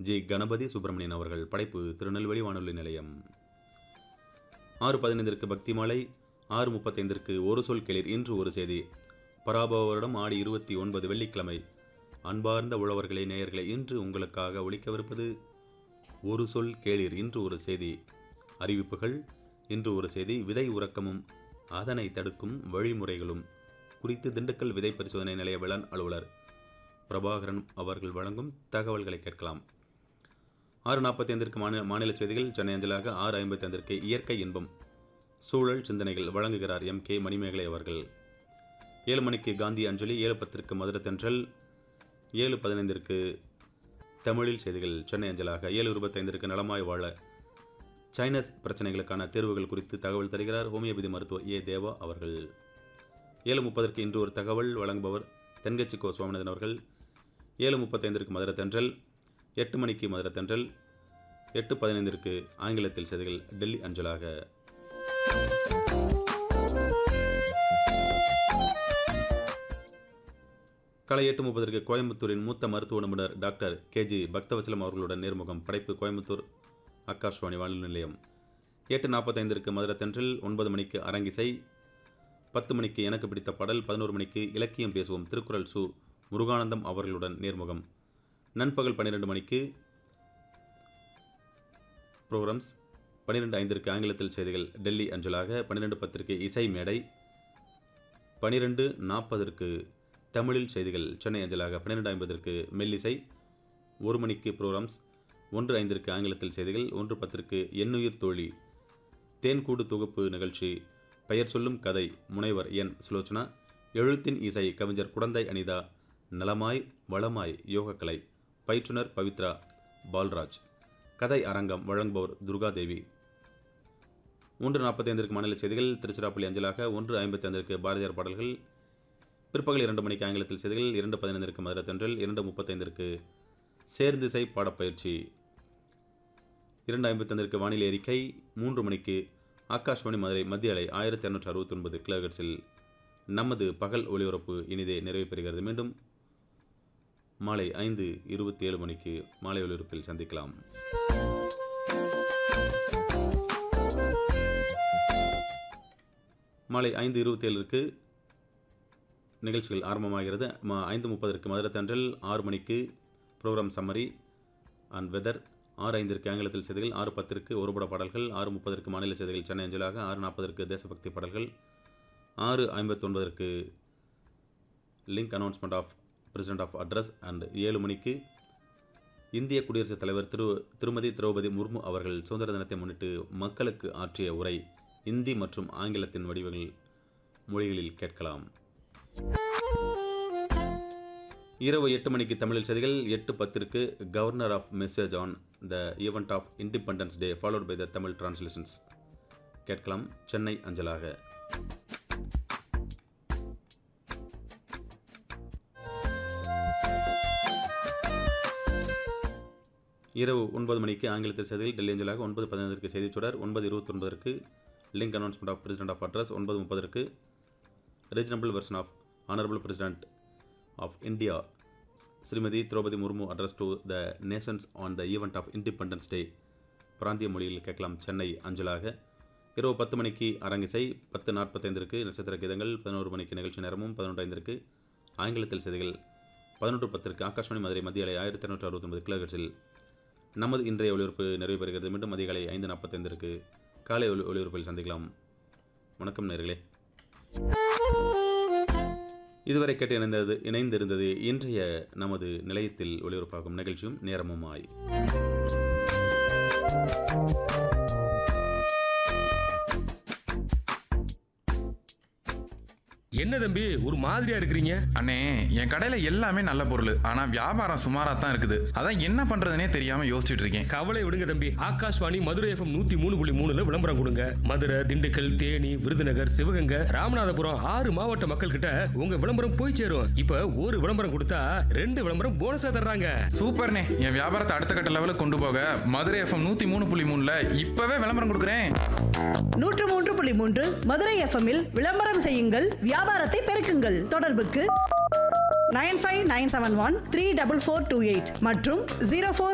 G Ganapathi Subramanian அவர்கள் படைப்பு திருநெல்வேலி வானொலி நிலையம் ஆறு பதினைந்திற்கு பக்தி மாலை ஆறு முப்பத்தைந்திற்கு ஒரு சொல் கேளீர் இன்று ஒரு செய்தி பராபவ வருடம் ஆடி இருபத்தி ஒன்பது வெள்ளிக்கிழமை அன்பார்ந்த உழவர்களே நேயர்களே இன்று உங்களுக்காக ஒழிக்கவிருப்பது ஒரு சொல் கேளீர் இன்று ஒரு செய்தி அறிவிப்புகள் இன்று ஒரு செய்தி விதை உறக்கமும் அதனை தடுக்கும் வழிமுறைகளும் குறித்து திண்டுக்கல் விதை பரிசோதனை நிலைய வேளாண் அலுவலர் பிரபாகரன் அவர்கள் வழங்கும் தகவல்களை கேட்கலாம் ஆறு நாற்பத்தி ஐந்திற்கு மாநில மாநில செய்திகள் சென்னை அஞ்சலாக ஆறு ஐம்பத்தி ஐந்திற்கு இயற்கை இன்பம் சூழல் சிந்தனைகள் வழங்குகிறார் எம் கே மணிமேகலை அவர்கள் ஏழு மணிக்கு காந்தி அஞ்சலி ஏழு பத்திற்கு மதுரை தென்றல் ஏழு பதினைந்திற்கு தமிழில் செய்திகள் சென்னை அஞ்சலாக ஏழு இருபத்தைந்திற்கு நலமாய் வாழ சைனஸ் பிரச்சனைகளுக்கான தேர்வுகள் குறித்து தகவல் தருகிறார் ஹோமியோபதி மருத்துவர் ஏ தேவா அவர்கள் ஏழு முப்பதற்கு இன்று ஒரு தகவல் வழங்குபவர் தென்கட்சி கோ சுவாமிநாதன் அவர்கள் ஏழு முப்பத்தைந்திற்கு மதுரை தென்றல் எட்டு மணிக்கு மதுரை தென்றல் எட்டு பதினைந்திற்கு ஆங்கிலத்தில் செய்திகள் டெல்லி அஞ்சலாக காலை எட்டு முப்பதற்கு கோயம்புத்தூரின் மூத்த மருத்துவ நிபுணர் டாக்டர் கேஜி பக்தவச்சலம் அவர்களுடன் நேர்முகம் படைப்பு கோயம்புத்தூர் ஆகாஷ்வாணி வானொலி நிலையம் எட்டு நாற்பத்தைந்திற்கு மதுரை தென்றல் ஒன்பது மணிக்கு அரங்கிசை பத்து மணிக்கு எனக்கு பிடித்த பாடல் பதினோரு மணிக்கு இலக்கியம் பேசுவோம் திருக்குறள் சு முருகானந்தம் அவர்களுடன் நேர்முகம் நண்பகல் பன்னிரெண்டு மணிக்கு ப்ரோக்ராம்ஸ் பன்னிரெண்டு ஐந்திற்கு ஆங்கிலத்தில் செய்திகள் டெல்லி அஞ்சலாக பன்னிரெண்டு பத்திற்கு இசை மேடை பனிரெண்டு நாற்பதற்கு தமிழில் செய்திகள் சென்னை அஞ்சலாக பன்னிரெண்டு ஐம்பதற்கு மெல்லிசை ஒரு மணிக்கு ப்ரோக்ராம்ஸ் ஒன்று ஐந்திற்கு ஆங்கிலத்தில் செய்திகள் ஒன்று பத்திற்கு எண்ணுயிர் தோழி தேன்கூடு தொகுப்பு நிகழ்ச்சி பெயர் சொல்லும் கதை முனைவர் என் சுலோச்சனா எழுத்தின் இசை கவிஞர் குடந்தை அனிதா நலமாய் வளமாய் யோகக்கலை பயிற்றுனர் பவித்ரா பால்ராஜ் கதை அரங்கம் வழங்குபவர் துர்காதேவி ஒன்று நாற்பத்தைந்திற்கு மாநில செய்திகள் திருச்சிராப்பள்ளி அஞ்சலாக ஒன்று ஐம்பத்தி ஐந்திற்கு பாரதியார் பாடல்கள் பிற்பகல் இரண்டு மணிக்கு ஆங்கிலத்தில் செய்திகள் இரண்டு பதினைந்திற்கு மதுரை தென்றல் இரண்டு முப்பத்தைந்திற்கு சேர்ந்திசை பாடப்பயிற்சி இரண்டு ஐம்பத்தைந்திற்கு வானிலை அறிக்கை மூன்று மணிக்கு ஆகாஷ்வாணி மதுரை மத்திய அலை ஆயிரத்தி இரநூற்றி அறுபத்தி ஒன்பது கிலோஹெர்ட்ஸில் நமது பகல் ஒளிபரப்பு இனிதே நிறைவு பெறுகிறது மீண்டும் மாலை ஐந்து இருபத்தி ஏழு மணிக்கு மாலை ஒளிபரப்பில் சந்திக்கலாம் மாலை ஐந்து இருபத்தி ஏழுக்கு நிகழ்ச்சிகள் ஆரம்பமாகிறது ம- ஐந்து முப்பதற்கு மதுரை தென்றல் ஆறு மணிக்கு ப்ரோக்ராம் சம்மரி அண்ட் வெதர் ஆறு ஐந்திற்கு ஆங்கிலத்தில் செய்திகள் ஆறு பத்திற்கு ஒருபட பாடல்கள் ஆறு முப்பதற்கு மாநில செய்திகள் சென்னை அஞ்சலாக ஆறு நாற்பதற்கு தேசபக்தி பாடல்கள் ஆறு ஐம்பத்தொன்பதற்கு link announcement of president of address and ஏழு மணிக்கு இந்திய குடியரசுத் தலைவர் திரு திருமதி திரௌபதி முர்மு அவர்கள் சுதந்திர தினத்தை முன்னிட்டு மக்களுக்கு ஆற்றிய உரை இந்தி மற்றும் ஆங்கிலத்தின் வடிவங்கள் மொழிகளில் கேட்கலாம் இரவு எட்டு மணிக்கு தமிழில் செய்திகள் எட்டு பத்திற்கு governor of message on the event of independence day followed by the Tamil translations கேட்கலாம் சென்னை அஞ்சலாக இரவு ஒன்பது மணிக்கு ஆங்கிலத்தில் செய்திகள் டெல்லி அஞ்சலாக ஒன்பது பதினைந்திற்கு செய்திச் சுடர் ஒன்பது இருபத்தொன்பதற்கு link announcement of president of address ஒன்பது முப்பதற்கு regional version of honourable president of India Shrimati Droupadi Murmu address to the nations on the event of independence day பிராந்திய மொழியில் கேட்கலாம் சென்னை அஞ்சலாக இரவு பத்து மணிக்கு அரங்கிசை பத்து நாற்பத்தைந்திற்கு நட்சத்திர கீதங்கள் பதினோரு மணிக்கு நிகழ்ச்சி நேரமும் பதினொன்று ஐந்திற்கு ஆங்கிலத்தில் செய்திகள் பதினொன்று பத்திற்கு ஆகாஷ்வாணி மதுரை மத்திய அலை ஆயிரத்தி இரநூற்றி அறுபத்தொன்பது கிலோஹெர்ட்ஸில் நமது இன்றைய ஒளிபரப்பு நிறைவு பெறுகிறது மீண்டும் அதிகாலை ஐந்து நாற்பத்தைந்திற்கு காலை ஒளி ஒளிபரப்பில் சந்திக்கலாம் வணக்கம் நேர்களே இதுவரை கேட்டு இணைந்தது இணைந்திருந்தது இன்றைய நமது நிலையத்தில் ஒளிபரப்பாகும் நிகழ்ச்சியும் நேரமுமாய் என்ன தம்பி ஒரு மாதிரியா இருக்கிறீங்க அண்ணே என் கடையில எல்லாமே நல்ல பொருள் ஆனா வியாபாரம் சுமாரா தான் இருக்குது அதான் என்ன பண்றதுனே தெரியாம யோசிச்சுட்டு இருக்கேன் கவலை விடுங்க தம்பி ஆகாஷ்வாணி மதுரை எஃப்எம் நூத்தி மூணு புள்ளி மூணுல விளம்பரம் கொடுங்க மதுரை திண்டுக்கல் தேனி விருதுநகர் சிவகங்கை ராமநாதபுரம் ஆறு மாவட்ட மக்கள் கிட்ட உங்க விளம்பரம் போய் சேரும் இப்ப ஒரு விளம்பரம் கொடுத்தா ரெண்டு விளம்பரம் போனஸா தர்றாங்க சூப்பர்ண்ணே என் வியாபாரத்தை அடுத்த கட்ட லெவலுக்கு கொண்டு போக மதுரை எஃப்எம் நூத்தி மூணு புள்ளி மூணுல இப்பவே விளம்பரம் கொடுக்குறேன் நூற்று மூன்று புள்ளி மூன்று மதுரை எஃப்எம்மில் விளம்பரம் செய்யுங்கள் வியாபாரத்தை பெருக்குங்கள் தொடர்புக்கு nine five nine seven one three double four two eight மற்றும் ஜீரோ ஃபோர்